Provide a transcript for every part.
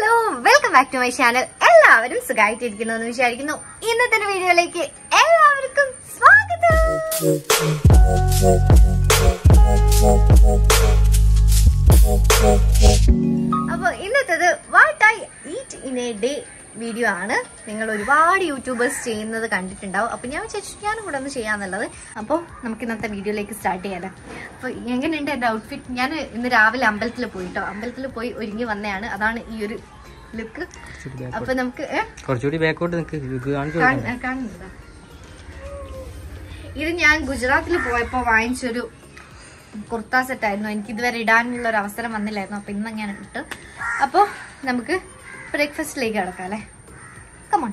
Hello welcome back to my channel എല്ലാവരും സുഖമായിട്ടിരിക്കുന്നു എന്ന് വിചാരിക്കുന്നു ഇന്നത്തെ വീഡിയോയിലേക്ക് എല്ലാവർക്കും സ്വാഗതം അപ്പൊ ഇന്നത്തേത് what I eat in a day video ആണ് നിങ്ങൾ ഒരുപാട് യൂട്യൂബേഴ്സ് ചെയ്യുന്നത് കണ്ടിട്ടുണ്ടാവും അപ്പൊ ഞാൻ വിചാരിച്ചു ഞാനും കൂടെ ഒന്ന് ചെയ്യാന്നുള്ളത് അപ്പോൾ നമുക്ക് ഇന്നത്തെ വീഡിയോയിലേക്ക് സ്റ്റാർട്ട് ചെയ്യാലോ അപ്പൊ എങ്ങനെയുണ്ട് എന്റെ ഔട്ട്ഫിറ്റ് ഞാൻ ഇന്ന് രാവിലെ അമ്പലത്തിൽ പോയിട്ടോ അമ്പലത്തിൽ പോയി ഒരുങ്ങി വന്നതാണ് അതാണ് ഈ ഒരു ലുക്ക് അപ്പൊ നമുക്ക് ഏ? കുറച്ചുകൂടി ബാക്കോട്ട് നിൽക്ക് ഇത് കാണിച്ചു കാണ്- ഏ, കാണുന്നുണ്ടോ ഇത് ഞാൻ ഗുജറാത്തിൽ പോയപ്പോ വാങ്ങിച്ചൊരു കുർത്ത സെറ്റ് ആയിരുന്നു എനിക്ക് ഇതുവരെ ഇടാനുള്ള ഒരു അവസരം വന്നില്ലായിരുന്നു അപ്പൊ ഇന്ന് ഞാൻ ഇട്ടു അപ്പൊ നമുക്ക് ബ്രേക്ക്ഫാസ്റ്റിലേക്ക് കിടക്കാം അല്ലേ കമോൺ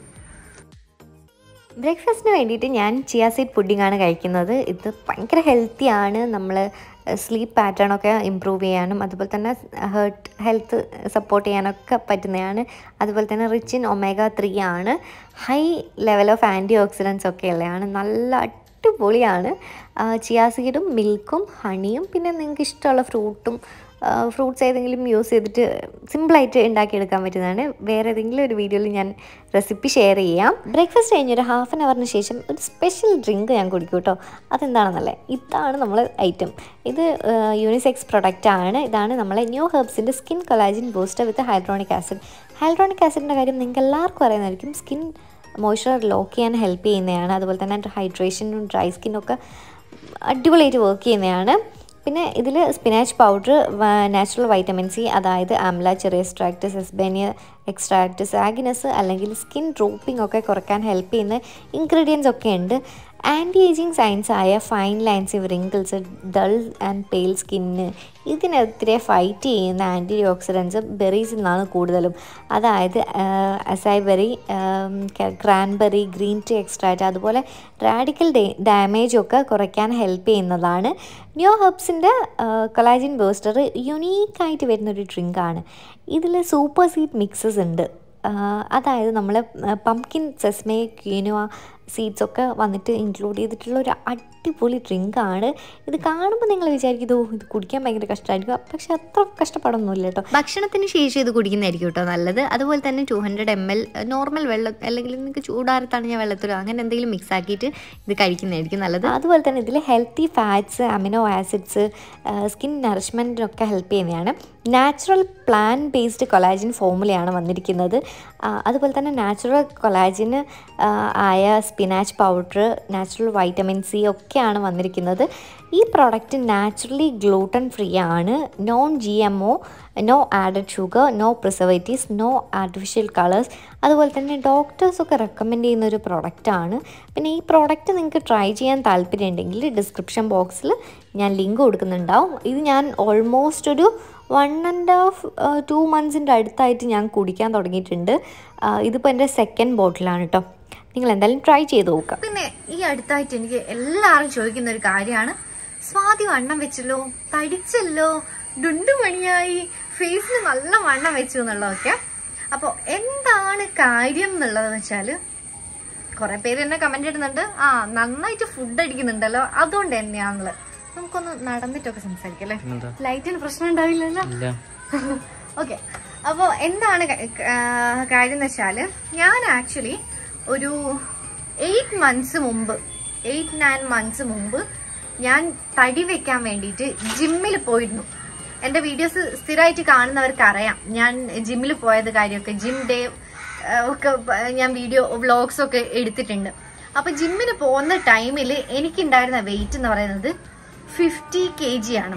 ബ്രേക്ക്ഫാസ്റ്റിന് വേണ്ടിയിട്ട് ഞാൻ ചിയ സീഡ് പുഡിംഗ് ആണ് കഴിക്കുന്നത് ഇത് ഭയങ്കര ഹെൽത്തി ആണ് നമ്മൾ സ്ലീപ്പ് പാറ്റേൺ ഒക്കെ ഇമ്പ്രൂവ് ചെയ്യാനും അതുപോലെ തന്നെ ഹേർട്ട് ഹെൽത്ത് സപ്പോർട്ട് ചെയ്യാനൊക്കെ പറ്റുന്നതാണ് അതുപോലെ തന്നെ റിച്ച് ഇൻ ഒമേഗ ത്രീ ആണ് high level of antioxidants ഒക്കെ ഉള്ളതാണ് നല്ല അടിപൊളിയാണ് ചിയ സീഡും മിൽക്കും ഹണിയും പിന്നെ നിങ്ങൾക്ക് ഇഷ്ടമുള്ള ഫ്രൂട്ടും ഫ്രൂട്ട്സ് ഏതെങ്കിലും യൂസ് ചെയ്തിട്ട് സിമ്പിളായിട്ട് ഉണ്ടാക്കിയെടുക്കാൻ പറ്റുന്നതാണ് വേറെ ഏതെങ്കിലും ഒരു വീഡിയോയിൽ ഞാൻ റെസിപ്പി ഷെയർ ചെയ്യാം ബ്രേക്ക്ഫാസ്റ്റ് കഴിഞ്ഞ് ഒരു ഹാഫ് ആൻ അവറിന് ശേഷം ഒരു സ്പെഷ്യൽ ഡ്രിങ്ക് ഞാൻ കുടിക്കും കേട്ടോ അതെന്താണെന്നല്ലേ ഇതാണ് നമ്മൾ ഐറ്റം ഇത് യൂണിസെക്സ് പ്രൊഡക്റ്റ് ആണ് ഇതാണ് നമ്മളെ ന്യൂ ഹെർബ്സിൻ്റെ skin collagen booster with hyaluronic acid hyaluronic ആസിഡിൻ്റെ കാര്യം നിങ്ങൾക്ക് എല്ലാവർക്കും അറിയുന്നതായിരിക്കും സ്കിൻ മോയ്സ്ചർ ലോക്ക് ചെയ്യാൻ ഹെൽപ്പ് ചെയ്യുന്നതാണ് അതുപോലെ തന്നെ ഹൈഡ്രേഷനും ഡ്രൈ സ്കിന്നൊക്കെ അടിപൊളിയായിട്ട് വർക്ക് ചെയ്യുന്നതാണ് പിന്നെ ഇതിൽ spinach powder natural vitamin C അതായത് ആംല ചെറിയ എക്സ്ട്രാക്ട് സെസ്ബേനിയ എക്സ്ട്രാക്ട് സാഗിനസ് അല്ലെങ്കിൽ സ്കിൻ ഡ്രോപ്പിംഗ് ഒക്കെ കുറയ്ക്കാൻ ഹെൽപ്പ് ചെയ്യുന്ന ഇൻഗ്രീഡിയൻസ് ഒക്കെ ഉണ്ട് ആൻറ്റി ഏജിങ് സയൻസ് ആയ fine lines wrinkles dull and pale skin ഇതിനെതിരെ ഫൈറ്റ് ചെയ്യുന്ന ആൻറ്റി ഓക്സിഡൻസ് ബെറീസിൽ നിന്നാണ് കൂടുതലും അതായത് acai berry cranberry green tea extract അതുപോലെ റാഡിക്കൽ ഡാമേജ് ഒക്കെ കുറയ്ക്കാൻ ഹെൽപ്പ് ചെയ്യുന്നതാണ് ന്യൂ ഹെർബ്സിൻ്റെ കൊളാജിൻ ബൂസ്റ്റർ യുണീക്കായിട്ട് വരുന്നൊരു ഡ്രിങ്കാണ് ഇതിൽ സൂപ്പർ സീഡ് മിക്സസ് ഉണ്ട് അതായത് നമ്മൾ പംകിൻ സെസ്മേ ക്യൂനുവ സീഡ്സ് ഒക്കെ വന്നിട്ട് ഇൻക്ലൂഡ് ചെയ്തിട്ടുള്ള ഒരു അടിപൊളി ഡ്രിങ്കാണ് ഇത് കാണുമ്പോൾ നിങ്ങൾ വിചാരിക്കും "ഇതോ, ഇത് കുടിക്കാൻ ഭയങ്കര കഷ്ടമായിരിക്കും പക്ഷെ അത്ര കഷ്ടപ്പാടൊന്നുമില്ല കേട്ടോ ഭക്ഷണത്തിന് ശേഷം ഇത് കുടിക്കുന്നതായിരിക്കും കേട്ടോ നല്ലത് അതുപോലെ തന്നെ two hundred M L normal വെള്ളം അല്ലെങ്കിൽ നിങ്ങൾക്ക് ചൂടാരത്താണ് ഞാൻ വെള്ളത്തിലോ അങ്ങനെ എന്തെങ്കിലും മിക്സ് ആക്കിയിട്ട് ഇത് കഴിക്കുന്നതായിരിക്കും നല്ലത് അതുപോലെ തന്നെ ഇതിൽ healthy fats amino acids skin നറിഷ്മെൻറ്റിനൊക്കെ ഹെൽപ്പ് ചെയ്യുന്നതാണ് നാച്ചുറൽ പ്ലാൻ ബേസ്ഡ് കൊളാജിൻ ഫോമുലയാണ് വന്നിരിക്കുന്നത് ആ, അതുപോലെ തന്നെ നാച്ചുറൽ കൊളാജിന് ആയ spinach powder natural vitamin C ഒക്കെയാണ് വന്നിരിക്കുന്നത് ഈ പ്രോഡക്റ്റ് നാച്ചുറലി ഗ്ലൂട്ടൺ ഫ്രീ ആണ് non G M O no added sugar no preservatives no artificial colours അതുപോലെ തന്നെ ഡോക്ടേഴ്സൊക്കെ റെക്കമെൻഡ് ചെയ്യുന്ന ഒരു പ്രോഡക്റ്റാണ് പിന്നെ ഈ പ്രോഡക്റ്റ് നിങ്ങൾക്ക് ട്രൈ ചെയ്യാൻ താല്പര്യമുണ്ടെങ്കിൽ ഡിസ്ക്രിപ്ഷൻ ബോക്സിൽ ഞാൻ ലിങ്ക് കൊടുക്കുന്നുണ്ടാവും ഇത് ഞാൻ ഓൾമോസ്റ്റ് ഒരു വൺ ആൻഡ് ഹാഫ് ടു മന്ത്സിൻ്റെ അടുത്തായിട്ട് ഞാൻ കുടിക്കാൻ തുടങ്ങിയിട്ടുണ്ട് ആ, ഇതിപ്പോൾ എൻ്റെ സെക്കൻഡ് ബോട്ടിലാണ് കേട്ടോ നിങ്ങൾ എന്തായാലും ട്രൈ ചെയ്ത് നോക്കാം പിന്നെ ഈ അടുത്തായിട്ട് എനിക്ക് എല്ലാവരും ചോദിക്കുന്ന ഒരു കാര്യമാണ് സ്വാതി വണ്ണം വെച്ചല്ലോ തടിച്ചല്ലോ ഡുണ്ടുമണിയായി ഫേസിന് നല്ല വണ്ണം വെച്ചു എന്നുള്ളതൊക്കെ അപ്പോൾ എന്താണ് കാര്യം എന്നുള്ളത് വെച്ചാല് കുറെ പേര് എന്നെ കമന്റ് ഇടുന്നുണ്ട് ആ നന്നായിട്ട് ഫുഡ് അടിക്കുന്നുണ്ടല്ലോ അതുകൊണ്ട് തന്നെയാണുള്ളത് നമുക്കൊന്ന് നടന്നിട്ടൊക്കെ സംസാരിക്കാം അല്ലേ എന്താ ലൈറ്റിന് പ്രശ്നം ഉണ്ടാവില്ലല്ലോ ഇല്ല ഓക്കെ അപ്പോൾ എന്താണ് ക- ആ, കാര്യം എന്ന് വെച്ചാല് ഞാൻ ആക്ച്വലി ഒരു എയ്റ്റ് മന്ത്സ് മുമ്പ് എയ്റ്റ് നയൻ മന്ത്സ് മുമ്പ് ഞാൻ തടി വെക്കാൻ വേണ്ടിയിട്ട് ജിമ്മിൽ പോയിരുന്നു എൻ്റെ വീഡിയോസ് സ്ഥിരമായിട്ട് കാണുന്നവർക്ക് അറിയാം ഞാൻ ജിമ്മിൽ പോയത് കാര്യമൊക്കെ ജിം ഡേ ഒക്കെ പ- ഞാൻ വീഡിയോ വ്ളോഗ്സ് ഒക്കെ എടുത്തിട്ടുണ്ട് അപ്പൊ ജിമ്മിന് പോകുന്ന ടൈമിൽ എനിക്കുണ്ടായിരുന്ന വെയിറ്റ് എന്ന് പറയുന്നത് ഫിഫ്റ്റി കെ ജി ആണ്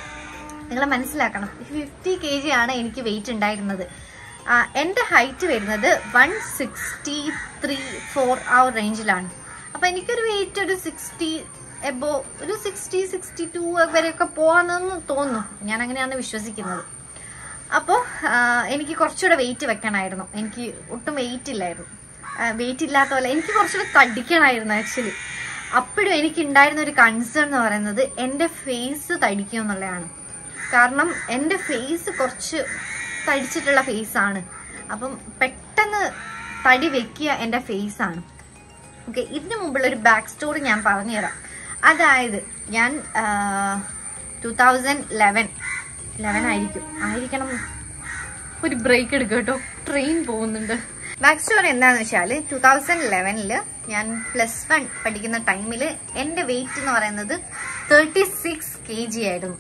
നിങ്ങൾ മനസ്സിലാക്കണം ഫിഫ്റ്റി കെ ജി ആണ് എനിക്ക് വെയിറ്റ് ഉണ്ടായിരുന്നത് ആ, എൻ്റെ ഹൈറ്റ് വരുന്നത് വൺ സിക്സ്റ്റി ത്രീ ഫോർ ആ ഒരു റേഞ്ചിലാണ് അപ്പം എനിക്കൊരു വെയിറ്റ് ഒരു സിക്സ്റ്റി എബോ ഒരു സിക്സ്റ്റി സിക്സ്റ്റി ടു വരെയൊക്കെ പോകാമെന്ന് തോന്നുന്നു ഞാൻ അങ്ങനെയാണ് വിശ്വസിക്കുന്നത് അപ്പോൾ എനിക്ക് കുറച്ചുകൂടെ വെയിറ്റ് വെക്കണമായിരുന്നു എനിക്ക് ഒട്ടും വെയിറ്റ് ഇല്ലായിരുന്നു വെയിറ്റ് ഇല്ലാത്ത പോലെ എനിക്ക് കുറച്ചുകൂടെ തടിക്കണമായിരുന്നു ആക്ച്വലി അപ്പോഴും എനിക്ക് ഉണ്ടായിരുന്ന ഒരു കൺസേൺ എന്ന് പറയുന്നത് എൻ്റെ ഫേസ് തടിക്കും എന്നുള്ളതാണ് കാരണം എൻ്റെ ഫേസ് കുറച്ച് തടിച്ചിട്ടുള്ള ഫേസ് ആണ് അപ്പം പെട്ടെന്ന് തടി വെക്കുക എൻ്റെ ഫേസ് ആണ് ഓക്കെ ഇതിനു മുമ്പുള്ള ഒരു ബാക്ക് സ്റ്റോറി ഞാൻ പറഞ്ഞുതരാം അതായത് ഞാൻ ടൂ തൗസൻഡ് ലെവൻ ലെവൻ ആയിരിക്കും ആയിരിക്കണം ഒരു ബ്രേക്ക് എടുക്കുക കേട്ടോ ട്രെയിൻ പോകുന്നുണ്ട് ബാക്ക് സ്റ്റോറി എന്താന്ന് വെച്ചാൽ ടൂ തൗസൻഡ് ലെവനിൽ ഞാൻ പ്ലസ് വൺ പഠിക്കുന്ന ടൈമിൽ എൻ്റെ വെയിറ്റ് എന്ന് പറയുന്നത് തേർട്ടി സിക്സ് കെ ജി ആയിരുന്നു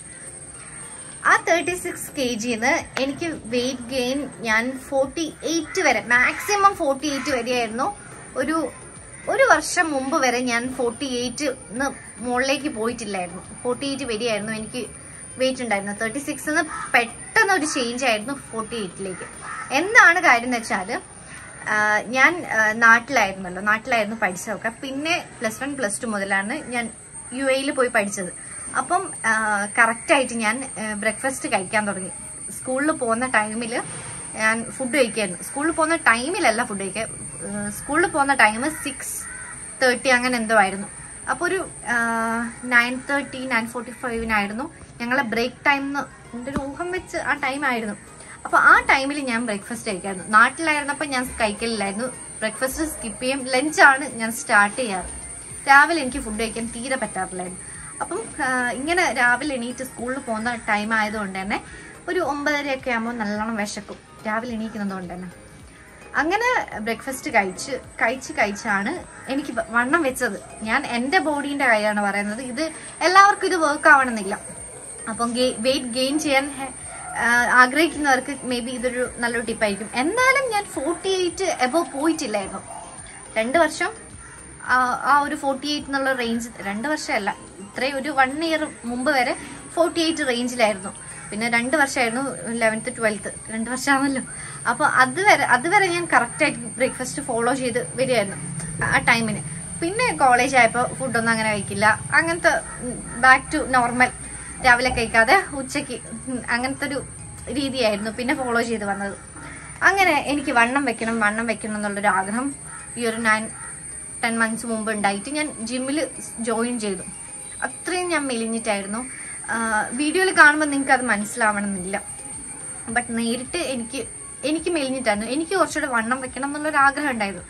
ആ തേർട്ടി സിക്സ് കെ ജിന്ന് എനിക്ക് വെയിറ്റ് ഗെയിൻ ഞാൻ ഫോർട്ടി എയ്റ്റ് വരെ മാക്സിമം ഫോർട്ടി എയ്റ്റ് വരെയായിരുന്നു ഒരു ഒരു വർഷം മുമ്പ് വരെ ഞാൻ ഫോർട്ടി എയ്റ്റ് മുകളിലേക്ക് പോയിട്ടില്ലായിരുന്നു ഫോർട്ടി എയ്റ്റ് വരെയായിരുന്നു എനിക്ക് വെയിറ്റ് ഉണ്ടായിരുന്നു തേർട്ടി സിക്സ് പെട്ടെന്ന് ഒരു ചേഞ്ച് ആയിരുന്നു ഫോർട്ടി എയ്റ്റിലേക്ക് എന്താണ് കാര്യം എന്ന് വെച്ചാൽ ഞാൻ ആ, നാട്ടിലായിരുന്നല്ലോ നാട്ടിലായിരുന്നു പഠിച്ചതൊക്കെ പിന്നെ പ്ലസ് വൺ പ്ലസ് ടു മുതലാണ് ഞാൻ യു എയിൽ പോയി പഠിച്ചത് അപ്പം കറക്റ്റായിട്ട് ഞാൻ ബ്രേക്ക്ഫാസ്റ്റ് കഴിക്കാൻ തുടങ്ങി സ്കൂളിൽ പോകുന്ന ടൈമിൽ ഞാൻ ഫുഡ് കഴിക്കായിരുന്നു സ്കൂളിൽ പോകുന്ന ടൈമിലല്ല ഫുഡ് കഴിക്കുക സ്കൂളിൽ പോകുന്ന ടൈം സിക്സ് തേർട്ടി അങ്ങനെ എന്തോ ആയിരുന്നു അപ്പോൾ ഒരു നയൻ തേർട്ടി നയൻ ഫോർട്ടി ഫൈവിനായിരുന്നു ഞങ്ങളെ ബ്രേക്ക് ടൈം എന്ന് എൻ്റെ ഒരു ഊഹം വെച്ച് ആ ടൈം ആയിരുന്നു അപ്പോൾ ആ ടൈമിൽ ഞാൻ ബ്രേക്ക്ഫാസ്റ്റ് കഴിക്കായിരുന്നു നാട്ടിലായിരുന്നപ്പോൾ ഞാൻ കഴിക്കലില്ലായിരുന്നു ബ്രേക്ക്ഫാസ്റ്റ് സ്കിപ്പ് ചെയ്യും ലഞ്ചാണ് ഞാൻ സ്റ്റാർട്ട് ചെയ്യാറ് രാവിലെ എനിക്ക് ഫുഡ് കഴിക്കാൻ തീരെ പറ്റാറില്ലായിരുന്നു അപ്പം ആ, ഇങ്ങനെ രാവിലെ എണീറ്റ് സ്കൂളിൽ പോകുന്ന ടൈം ആയതുകൊണ്ട് തന്നെ ഒരു ഒമ്പതരയൊക്കെ ആകുമ്പോൾ നല്ലോണം വിശക്കും രാവിലെ എണീക്കുന്നത് കൊണ്ട് തന്നെ അങ്ങനെ ബ്രേക്ക്ഫാസ്റ്റ് കഴിച്ച് കഴിച്ച് കഴിച്ചാണ് എനിക്ക് വ- വണ്ണം വെച്ചത് ഞാൻ എൻ്റെ ബോഡീൻ്റെ കാര്യമാണ് പറയുന്നത് ഇത് എല്ലാവർക്കും ഇത് വർക്ക് ആവണമെന്നില്ല അപ്പം വെയിറ്റ് ഗെയിൻ ചെയ്യാൻ ഹെ- ആ, ആഗ്രഹിക്കുന്നവർക്ക് മേ ബി ഇതൊരു നല്ലൊരു ടിപ്പായിരിക്കും എന്നാലും ഞാൻ ഫോർട്ടി എയ്റ്റ് എബോ പോയിട്ടില്ലായിരുന്നു രണ്ട് വർഷം ആ ആ ഒരു ഫോർട്ടി എയ്റ്റ് എന്നുള്ള റേഞ്ച് രണ്ട് വർഷമല്ല ഇത്രയും ഒരു വൺ ഇയർ മുമ്പ് വരെ ഫോർട്ടി എയ്റ്റ് റേഞ്ചിലായിരുന്നു പിന്നെ രണ്ട് വർഷമായിരുന്നു ലെവൻത്ത് ട്വൽത്ത് രണ്ട് വർഷമാണല്ലോ അപ്പോൾ അതുവരെ അതുവരെ ഞാൻ കറക്റ്റായിട്ട് ബ്രേക്ക്ഫാസ്റ്റ് ഫോളോ ചെയ്ത് വരികയായിരുന്നു ആ ടൈമിന് പിന്നെ കോളേജ് ആയപ്പോൾ ഫുഡൊന്നും അങ്ങനെ കഴിക്കില്ല അങ്ങനത്തെ ബാക്ക് ടു നോർമൽ രാവിലെ കഴിക്കാതെ ഉച്ചയ്ക്ക് ഉം, അങ്ങനത്തെ ഒരു രീതിയായിരുന്നു പിന്നെ ഫോളോ ചെയ്ത് വന്നത് അങ്ങനെ എനിക്ക് വണ്ണം വെക്കണം വണ്ണം വെക്കണം എന്നുള്ളൊരു ആഗ്രഹം ഈ ഒരു നയൻ ടെൻ മന്ത്സ് മുമ്പ് ഉണ്ടായിട്ട് ഞാൻ ജിമ്മിൽ ജോയിൻ ചെയ്തു അത്രയും ഞാൻ മെലിഞ്ഞിട്ടായിരുന്നു വീഡിയോയിൽ കാണുമ്പോൾ നിങ്ങൾക്ക് അത് മനസ്സിലാവണമെന്നില്ല ബട്ട് നേരിട്ട് എനിക്ക് എനിക്ക് മെലിഞ്ഞിട്ടായിരുന്നു എനിക്ക് കുറച്ചുകൂടെ വണ്ണം വെക്കണം എന്നുള്ളൊരു ആഗ്രഹം ഉണ്ടായിരുന്നു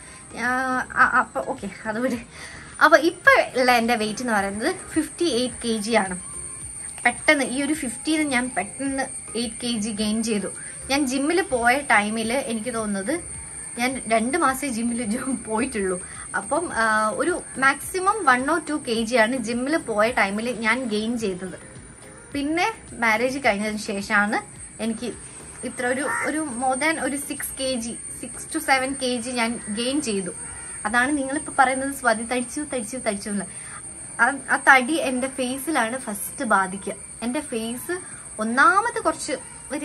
അപ്പോൾ ഓക്കെ അത് വിട് അപ്പോൾ ഇപ്പോൾ ഉള്ള എൻ്റെ വെയിറ്റ് എന്ന് പറയുന്നത് ഫിഫ്റ്റി എയ്റ്റ് കെ ജി ആണ് പെട്ടെന്ന് ഈ ഒരു ഫിഫ്റ്റീന് ഞാൻ പെട്ടെന്ന് എയ്റ്റ് കെ ജി ഗെയിൻ ചെയ്തു ഞാൻ ജിമ്മിൽ പോയ ടൈമിൽ എനിക്ക് തോന്നുന്നത് ഞാൻ രണ്ട് മാസമേ ജിമ്മിൽ പോയിട്ടുള്ളൂ അപ്പം ആ, ഒരു maximum one or two K G ആണ് ജിമ്മിൽ പോയ ടൈമിൽ ഞാൻ ഗെയിൻ ചെയ്തത് പിന്നെ മാരേജ് കഴിഞ്ഞതിന് ശേഷമാണ് എനിക്ക് ഇത്ര ഒരു ഒരു മോർ ദാൻ ഒരു six K G six to seven K G ഞാൻ ഗെയിൻ ചെയ്തു അതാണ് നിങ്ങളിപ്പോൾ പറയുന്നത് സ്വാതി തടിച്ചു തടിച്ചു തടിച്ചു എന്നുള്ള ആ- ആ തടി എൻ്റെ ഫേസിലാണ് ഫസ്റ്റ് ബാധിക്കുക എൻ്റെ ഫേസ് ഒന്നാമത് കുറച്ച് ഒരു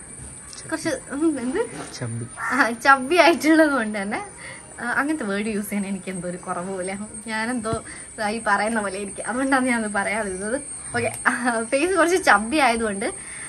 കുറച്ച് ഉം, എന്ത് ചമ്പി ചബ്ബി ആയിട്ടുള്ളത് കൊണ്ട് തന്നെ ആ, അങ്ങനത്തെ വേർഡ് യൂസ് ചെയ്യാൻ എനിക്ക് എന്തോ ഒരു കുറവ് പോലെ ഞാനെന്തോ ഈ പറയുന്ന പോലെ എനിക്ക് അതുകൊണ്ടാണ് ഞാനത് പറയാതിരുന്നത് ഓക്കെ ഫേസ് കുറച്ച് ചബ്ബി ആയതുകൊണ്ട്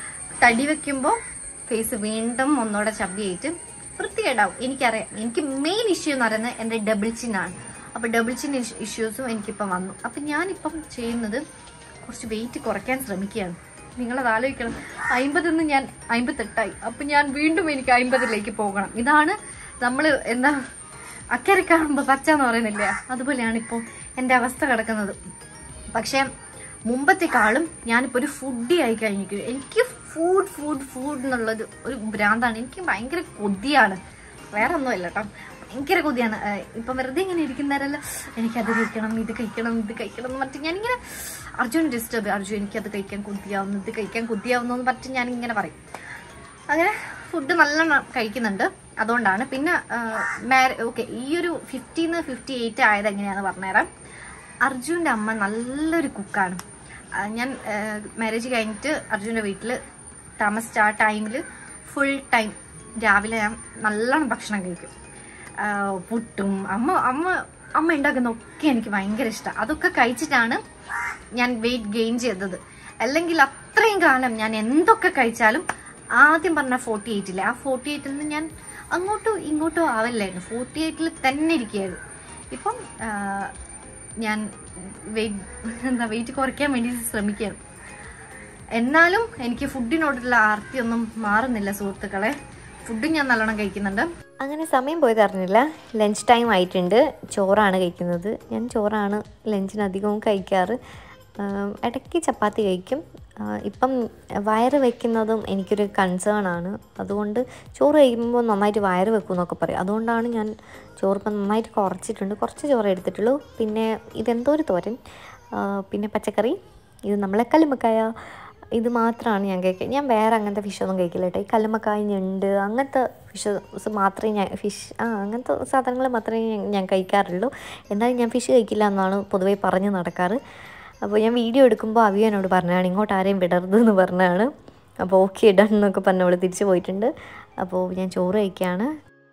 തടി വെക്കുമ്പോൾ ഫേസ് വീണ്ടും ഒന്നുകൂടെ ചബ്ബി ആയിട്ട് വൃത്തികേടാവും എനിക്കറിയാം എനിക്ക് മെയിൻ ഇഷ്യൂ എന്ന് പറയുന്നത് എൻ്റെ ഡബിൾ ചിന്നാണ് അപ്പോൾ ഡബിൾ ചിൻ ഇഷ്യൂസും എനിക്കിപ്പം വന്നു അപ്പം ഞാനിപ്പം ചെയ്യുന്നത് കുറച്ച് വെയിറ്റ് കുറയ്ക്കാൻ ശ്രമിക്കുകയാണ് നിങ്ങളത് ആലോചിക്കണം അമ്പതിൽ നിന്ന് ഞാൻ അമ്പത്തെട്ടായി അപ്പം ഞാൻ വീണ്ടും എനിക്ക് അമ്പതിലേക്ക് പോകണം ഇതാണ് നമ്മൾ എന്താ അക്കരെ കാണുമ്പോൾ പച്ച എന്ന് പറയുന്നില്ലേ അതുപോലെയാണ് ഇപ്പോൾ എൻ്റെ അവസ്ഥ കിടക്കുന്നത് പക്ഷേ മുമ്പത്തെക്കാളും ഞാനിപ്പോൾ ഒരു ഫുഡി ആയി കഴിഞ്ഞിരിക്കും എനിക്ക് ഫുഡ് ഫുഡ് ഫുഡ് എന്നുള്ളത് ഒരു ഭ്രാന്താണ് എനിക്ക് ഭയങ്കര കൊതിയാണ് വേറെ ഒന്നുമില്ല കേട്ടോ ഭയങ്കര കൊതിയാണ് ഏഹ് ഇപ്പം വെറുതെ ഇങ്ങനെ ഇരിക്കുന്നവരല്ല എനിക്കത് കഴിക്കണം ഇത് കഴിക്കണം ഇത് കഴിക്കണം എന്ന് പറഞ്ഞിട്ട് ഞാനിങ്ങനെ അർജുൻ ഡിസ്റ്റർബ് അർജുൻ എനിക്കത് കഴിക്കാൻ കൊതിയാവുന്നു ഇത് കഴിക്കാൻ കൊതിയാവുന്നു എന്ന് പറഞ്ഞിട്ട് ഞാനിങ്ങനെ പറയും അങ്ങനെ ഫുഡ് നല്ലോണം കഴിക്കുന്നുണ്ട് അതുകൊണ്ടാണ് പിന്നെ ഓക്കെ ഈ ഒരു ഫിഫ്റ്റീന്ന് ഫിഫ്റ്റി എയ്റ്റ് ആയത് എങ്ങനെയാണെന്ന് പറഞ്ഞുതരാം അർജുൻ്റെ അമ്മ നല്ലൊരു കുക്കാണ് ഞാൻ മാരേജ് കഴിഞ്ഞിട്ട് അർജുൻ്റെ വീട്ടിൽ താമസിച്ച ആ ടൈമിൽ ഫുൾ ടൈം രാവിലെ ഞാൻ നല്ലോണം ഭക്ഷണം കഴിക്കും ആ, പുട്ടും അമ്മ അമ്മ അമ്മ ഉണ്ടാക്കുന്ന ഒക്കെ എനിക്ക് ഭയങ്കര ഇഷ്ടമാണ് അതൊക്കെ കഴിച്ചിട്ടാണ് ഞാൻ വെയിറ്റ് ഗെയിൻ ചെയ്തത് അല്ലെങ്കിൽ അത്രയും കാലം ഞാൻ എന്തൊക്കെ കഴിച്ചാലും ആദ്യം പറഞ്ഞ ഫോർട്ടി എയ്റ്റില്ലേ ആ ഫോർട്ടി എയ്റ്റിൽ നിന്ന് ഞാൻ അങ്ങോട്ടോ ഇങ്ങോട്ടോ ആവില്ലായിരുന്നു ഫോർട്ടി എയ്റ്റിൽ തന്നെ ഇരിക്കുകയായിരുന്നു ഇപ്പം ആ, ഞാൻ വെയിറ്റ് എന്താ വെയിറ്റ് കുറയ്ക്കാൻ വേണ്ടി ശ്രമിക്കുകയാണ് എന്നാലും എനിക്ക് ഫുഡിനോടുള്ള ആർത്തിയൊന്നും മാറുന്നില്ല സുഹൃത്തുക്കളെ ഫുഡും ഞാൻ നല്ലോണം കഴിക്കുന്നുണ്ട് അങ്ങനെ സമയം പോയത് അറിഞ്ഞില്ല ലഞ്ച് ടൈം ആയിട്ടുണ്ട് ചോറാണ് കഴിക്കുന്നത് ഞാൻ ചോറാണ് ലഞ്ചിന് അധികവും കഴിക്കാറ് ആം, ഇടയ്ക്ക് ചപ്പാത്തി കഴിക്കും ആ, ഇപ്പം വയറ് വെക്കുന്നതും എനിക്കൊരു കൺസേൺ ആണ് അതുകൊണ്ട് ചോറ് കഴിക്കുമ്പോൾ നന്നായിട്ട് വയറ് വെക്കും എന്നൊക്കെ പറയും അതുകൊണ്ടാണ് ഞാൻ ചോറ് ഇപ്പം നന്നായിട്ട് കുറച്ചിട്ടുണ്ട് കുറച്ച് ചോറ് എടുത്തിട്ടുള്ളൂ പിന്നെ ഇതെന്തോ ഒരു തോരൻ ആ, പിന്നെ പച്ചക്കറി ഇത് നമ്മളെ കല്ലുമ്മക്കായ ഇത് മാത്രമാണ് ഞാൻ കഴിക്കുക ഞാൻ വേറെ അങ്ങനത്തെ ഫിഷൊന്നും കഴിക്കില്ല കേട്ടോ ഈ കല്ലുമ്മക്കായ ഞണ്ട് അങ്ങനത്തെ ഫിഷ് മാത്രമേ ഞാൻ ഫിഷ് ആ അങ്ങനത്തെ സാധനങ്ങൾ മാത്രമേ ഞാൻ- ഞാൻ കഴിക്കാറുള്ളൂ എന്നാലും ഞാൻ ഫിഷ് കഴിക്കില്ല എന്നാണ് പൊതുവേ പറഞ്ഞ് നടക്കാറ് അപ്പോൾ ഞാൻ വീഡിയോ എടുക്കുമ്പോൾ അവിയനോട് പറഞ്ഞതാണ് ഇങ്ങോട്ട് ആരെയും വിടരുത് എന്ന് പറഞ്ഞതാണ് അപ്പോൾ ഓക്കെ ഇടാൻ എന്നൊക്കെ പറഞ്ഞ് അവൾ തിരിച്ച് പോയിട്ടുണ്ട് അപ്പോൾ ഞാൻ ചോറ് കഴിക്കുകയാണ്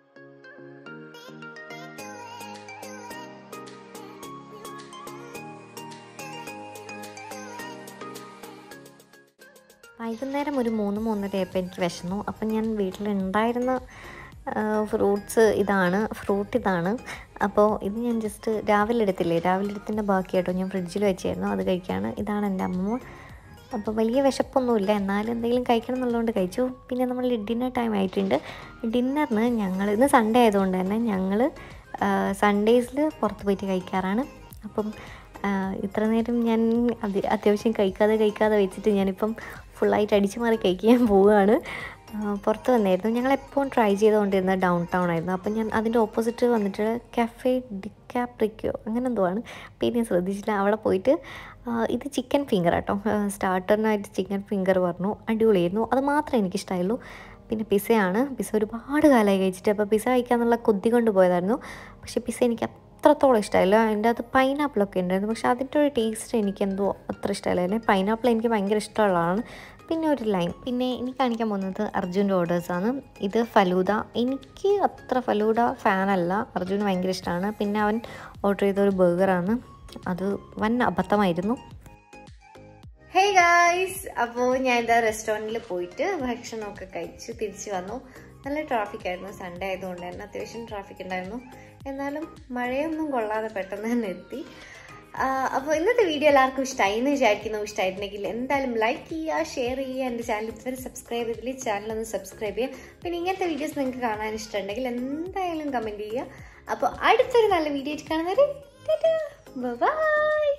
വൈകുന്നേരം ഒരു മൂന്ന് മൂന്നരയായപ്പോൾ എനിക്ക് വിശന്നു അപ്പം ഞാൻ വീട്ടിലുണ്ടായിരുന്ന ഫ്രൂട്ട്സ് ഇതാണ് ഫ്രൂട്ട് ഇതാണ് അപ്പോൾ ഇത് ഞാൻ ജസ്റ്റ് രാവിലെ എടുത്തില്ലേ രാവിലെ എടുത്തിൻ്റെ ബാക്കിയായിട്ടോ ഞാൻ ഫ്രിഡ്ജിൽ വെച്ചായിരുന്നു അത് കഴിക്കുകയാണ് ഇതാണ് എൻ്റെ അമ്മ അപ്പോൾ വലിയ വിശപ്പൊന്നുമില്ല എന്നാലും എന്തെങ്കിലും കഴിക്കണം എന്നുള്ളതുകൊണ്ട് കഴിച്ചു പിന്നെ നമ്മൾ ഡിന്നർ ടൈം ആയിട്ടുണ്ട് ഡിന്നറിന് ഞങ്ങൾ ഇന്ന് സൺഡേ ആയതുകൊണ്ട് തന്നെ ഞങ്ങൾ സൺഡേസിൽ പുറത്ത് പോയിട്ട് കഴിക്കാറാണ് അപ്പം ആ, ഇത്ര നേരം ഞാൻ അത് അത്യാവശ്യം കഴിക്കാതെ കഴിക്കാതെ വെച്ചിട്ട് ഞാനിപ്പം ഫുള്ളായിട്ട് അടിച്ചു മാറി കഴിക്കാൻ പോവുകയാണ് ആ, പുറത്ത് വന്നായിരുന്നു ഞങ്ങൾ എപ്പോഴും ട്രൈ ചെയ്തുകൊണ്ടിരുന്നത് ഡൗൺ ടൗൺ ആയിരുന്നു അപ്പം ഞാൻ അതിൻ്റെ ഓപ്പോസിറ്റ് വന്നിട്ട് കഫേ ഡിക്കാപ്രിക്കോ അങ്ങനെ എന്തോ ആണ് പേര് ഞാൻ ശ്രദ്ധിച്ചില്ല അവിടെ പോയിട്ട് ആ, ഇത് ചിക്കൻ ഫിംഗർ കേട്ടോ സ്റ്റാർട്ടറിനായിട്ട് ചിക്കൻ ഫിംഗർ പറഞ്ഞു അടിപൊളിയായിരുന്നു അത് മാത്രമേ എനിക്കിഷ്ടമായുള്ളൂ പിന്നെ പിസയാണ് പിസ ഒരുപാട് കാലമായി കഴിച്ചിട്ട് അപ്പോൾ പിസ കഴിക്കാന്നുള്ള കൊതി കൊണ്ട് പോയതായിരുന്നു പക്ഷേ പിസ എനിക്ക് അത്രത്തോളം ഇഷ്ടമായില്ല അതിൻ്റെ അകത്ത് പൈനാപ്പിളൊക്കെ ഉണ്ടായിരുന്നു പക്ഷേ അതിൻ്റെ ഒരു ടേസ്റ്റ് എനിക്ക് എന്തോ അത്ര ഇഷ്ടമല്ലായിരുന്നു പൈനാപ്പിൾ എനിക്ക് ഭയങ്കര ഇഷ്ടമുള്ളതാണ് പിന്നെ ഒരു ലൈം പിന്നെ എനിക്ക് കാണിക്കാൻ പോകുന്നത് അർജുൻ്റെ ഓർഡേഴ്സാണ് ഇത് ഫലൂദ എനിക്ക് അത്ര ഫലൂദ ഫാനല്ല അർജുന് ഭയങ്കര ഇഷ്ടമാണ് പിന്നെ അവൻ ഓർഡർ ചെയ്ത ഒരു ബർഗറാണ് അത് വൻ അബദ്ധമായിരുന്നു ഹേ ഗായ്സ് അപ്പോൾ ഞാൻ എന്താ റെസ്റ്റോറൻറ്റിൽ പോയിട്ട് ഭക്ഷണമൊക്കെ കഴിച്ച് തിരിച്ച് വന്നു നല്ല ട്രാഫിക് ആയിരുന്നു സൺഡേ ആയതുകൊണ്ട് തന്നെ അത്യാവശ്യം ട്രാഫിക് ഉണ്ടായിരുന്നു എന്നാലും മഴയൊന്നും കൊള്ളാതെ പെട്ടെന്ന് തന്നെ എത്തി അപ്പോൾ ഇന്നത്തെ വീഡിയോ എല്ലാവർക്കും ഇഷ്ടമായി എന്ന് വിചാരിക്കുന്നു ഇഷ്ടമായിട്ടുണ്ടെങ്കിൽ എന്തായാലും ലൈക്ക് ചെയ്യുക ഷെയർ ചെയ്യുക എൻ്റെ ചാനൽ ഇതുവരെ സബ്സ്ക്രൈബ് ചെയ്തില്ലേ ചാനൽ ഒന്ന് സബ്സ്ക്രൈബ് ചെയ്യുക പിന്നെ ഇങ്ങനത്തെ വീഡിയോസ് നിങ്ങൾക്ക് കാണാൻ ഇഷ്ടമുണ്ടെങ്കിൽ എന്തായാലും കമൻറ്റ് ചെയ്യുക അപ്പോൾ അടുത്തൊരു നല്ല വീഡിയോ ആയിട്ട് കാണുന്നവരെ ബൈ